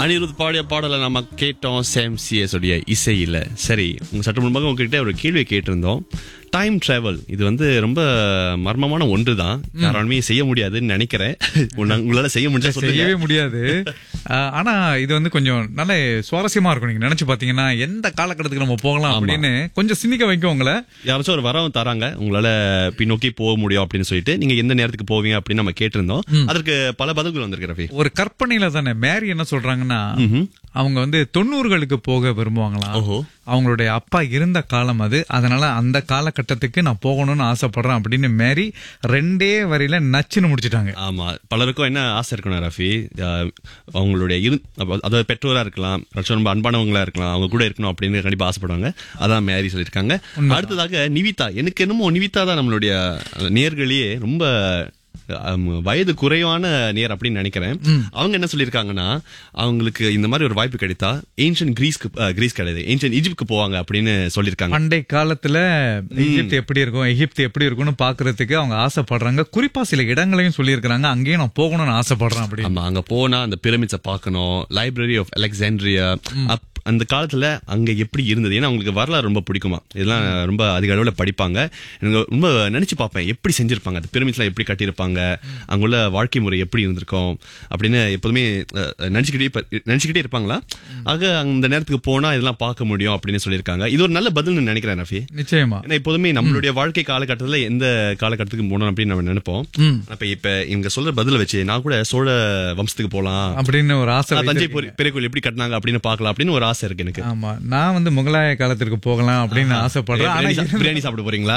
அனிருத் பாடிய பாடலை நம்ம கேட்டோம் சேம் சிஎஸ் உடைய இசையில் சரி உங்க சற்று முன்பாக உங்ககிட்ட ஒரு கேள்வியை கேட்டிருந்தோம் டைம் டிராவல் இது வந்து ரொம்ப மர்மமான ஒன்று தான் யாராலுமே செய்ய முடியாதுன்னு நினைக்கிறேன் உன்ன- உங்களால செய்ய முடிஞ்சா சொல்லுங்க செய்யவே முடியாது ஆஹ் ஆனா இது வந்து கொஞ்சம் நல்ல சுவாரஸ்யமா இருக்கும் நீங்க நினைச்சு பாத்தீங்கன்னா எந்த காலகட்டத்துக்கு நம்ம போகலாம் அப்படின்னு கொஞ்சம் சிந்திக்க வைக்கும் உங்களை யாராச்சும் ஒரு வரவும் தராங்க உங்களால பின்னோக்கி போக முடியும் அப்படின்னு சொல்லிட்டு நீங்க எந்த நேரத்துக்கு போவீங்க அப்படின்னு நம்ம கேட்டிருந்தோம் அதற்கு பல பதில்கள் வந்திருக்கு ரஃபி ஒரு கற்பனையில தானே மேரி என்ன சொல்றாங்கன்னா அவங்க வந்து தொண்ணூறுகளுக்கு போக விரும்புவாங்களாம் ஓஹோ அவங்களுடைய அப்பா இருந்த காலம் அது அதனால அந்த காலகட்டத்துக்கு நான் போகணும்னு ஆசைப்படுறேன் அப்படின்னு மேரி ரெண்டே வரியில நச்சுன்னு முடிச்சிட்டாங்க ஆமா பலருக்கும் என்ன ஆசை இருக்கணும் ரஃபி அஹ் அவங்களுடைய இரு அப்ப- அதாவது பெற்றோரா இருக்கலாம் ரட்சம் ரொம்ப அன்பானவங்களா இருக்கலாம் அவங்க கூட இருக்கணும் அப்படின்னு கண்டிப்பா ஆசைப்படுவாங்க அதான் மேரி சொல்லியிருக்காங்க அடுத்ததாக நிவிதா எனக்கு என்னமோ நிவிதா தான் நம்மளுடைய நேர்களையே ரொம்ப அம், வயது குறைவான நேர் அப்படின்னு நினைக்கிறேன் அவங்க என்ன சொல்லியிருக்காங்கன்னா அவங்களுக்கு இந்த மாதிரி ஒரு வாய்ப்பு கிடைத்தா ஏன்ஷியன் கிரீஸ்க்கு அஹ், கிரீஸ் கிடையாது ஏன்ஷியன் ஈஜிப்ட்க்கு போவாங்க அப்படின்னு சொல்லியிருக்காங்க பண்டை காலத்துல எகிப்து எப்படி இருக்கும் எகிப்து எப்படி இருக்கும்னு பாக்குறதுக்கு அவங்க ஆசைப்படுறாங்க குறிப்பா சில இடங்களையும் சொல்லியிருக்கிறாங்க அங்கேயும் நான் போகணும்னு ஆசைப்படுறேன் அப்படின்னு ஆமா அங்க போனா அந்த பிரமிட்ஸை பார்க்கணும் லைப்ரரி ஆஃப் அலெக்சாண்ட்ரியா அப் அந்த காலத்துல அங்க எப்படி இருந்தது ஏன்னா அவங்களுக்கு வரலாறு ரொம்ப பிடிக்குமா இதெல்லாம் ரொம்ப அதிக அளவுல படிப்பாங்க எனக்கு ரொம்ப நினைச்சு பார்ப்பேன் எப்படி செஞ்சிருப்பாங்க அந்த பிரமிட்ஸ்லாம் எப்படி கட்டியிருப்பாங்க அங்குள்ள வாழ்க்கை முறை எப்படி இருந்திருக்கும் அப்படின்னு எப்போதுமே அஹ், நினைச்சுக்கிட்டே இப்ப- நினைச்சுக்கிட்டே இருப்பாங்களா ஆக அந்த நேரத்துக்கு போனா இதெல்லாம் பார்க்க முடியும் அப்படின்னு சொல்லியிருக்காங்க இது ஒரு நல்ல பதில்னு நினைக்கிறேன் ரஃபி நிச்சயமா ஏன்னா எப்போதுமே நம்மளுடைய வாழ்க்கை காலகட்டத்துல எந்த காலகட்டத்துக்கு போகணும் அப்படின்னு நம்ம நினைப்போம் ம். அப்ப இப்ப இவங்க சொல்ற பதில வச்சு நான் கூட சோழ வம்சத்துக்கு போலாம் அப்படின்னு ஒரு ஆசை தஞ்சை வைத்திருக்கீங்க. பெரிய கோயில் எப்படி கட்டினாங்க அப்படின்னு பார்க்கலாம் அப்படின்னு ஒரு ஆசை இருக்கு எனக்கு ஆமா நான் வந்து முகலாய காலத்திற்கு போகலாம் அப்படின்னு ஆசைப்படுறேன் ஆனா பிரியாணி சா- இருந்து- பிரியாணி சாப்பிட போறீங்களா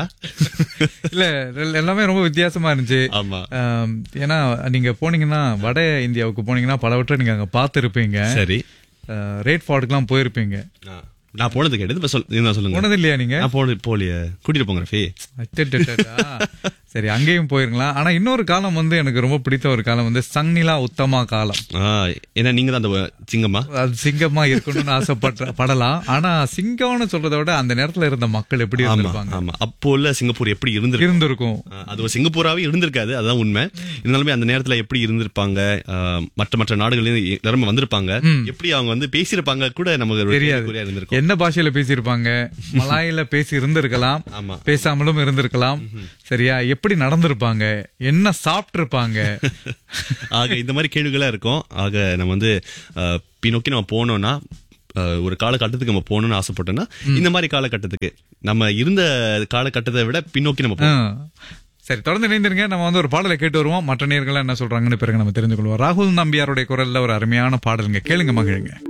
இல்ல எல்~ எல்லாமே ரொம்ப வித்தியாசமா இருந்துச்சு ஆமா ஆம், ஏன்னா நீங்க போனீங்கன்னா வட இந்தியாவுக்கு போனீங்கன்னா பலவற்றை நீங்க அங்க பார்த்திருப்பீங்க சரி ரேட் ஃபார்டுக்குலாம் போயிருப்பீங்க ஆ. நான் போனது கேட்டது இப்ப சொல் நீங்க சொல்லுங்க போனது இல்லையா நீங்க நான் போனது போலியே கூட்டிட்டு போங்க ரஃபி அச்சச்சச்சா. சரி அங்கேயும் போயிருக்கலாம் ஆனா இன்னொரு காலம் வந்து எனக்கு ரொம்ப பிடித்த ஒரு காலம் வந்து சங்னிலா உத்தமா காலம் ஆ, ஏன்னா நீங்க தான் அந்த சிங்கம்மா அது சிங்கமா இருக்கணும்னு ஆசைப்பட்ட படலாம் ஆனா சிங்கம்னு சொல்றதை விட அந்த நேரத்துல இருந்த மக்கள் எப்படி ஆமா இருந்திருப்பாங்க ஆமா அப்போ உள்ள சிங்கப்பூர் எப்படி இருந்திருக்கு இருந்திருக்கும் ஆ, அது ஒரு சிங்கப்பூராவே இருந்திருக்காது அதுதான் உண்மை இருந்தாலுமே அந்த நேரத்துல எப்படி இருந்திருப்பாங்க ஆ, மற்ற மற்ற நாடுகளில் எல்லாரும் வந்திருப்பாங்க எப்படி அவங்க வந்து பேசியிருப்பாங்க கூட நமக்கு ஒரு தெரியாது கேள்விக்குறியா இருந்திருக்கும் என்ன பாஷையில பேசியிருப்பாங்க மலாயில பேசி இருந்திருக்கலாம் ஆமா பேசாமலும் இருந்திருக்கலாம் சரியா எப்படி நடந்திருப்பாங்க என்ன சாப்பிட்டிருப்பாங்க ஆக இந்த மாதிரி கேள்விகளா இருக்கும் ஆக நம்ம வந்து அஹ், பின்னோக்கி நம்ம போனோம்னா அஹ், ஒரு காலகட்டத்துக்கு நம்ம போகணும்னு ஆசைப்பட்டோம்னா இந்த மாதிரி காலகட்டத்துக்கு நம்ம இருந்த காலகட்டத்தை விட பின்னோக்கி நம்ம ஆ. சரி தொடர்ந்து இணைந்திருங்க நம்ம வந்து ஒரு பாடலை கேட்டு வருவோம் மற்ற நேர்கள் என்ன சொல்றாங்கன்னு பிறகு நம்ம தெரிந்து கொள்வோம் ராகுல் நம்பியாருடைய குரல்ல ஒரு அருமையான பாடலுங்க கேளுங்க மகிழுங்க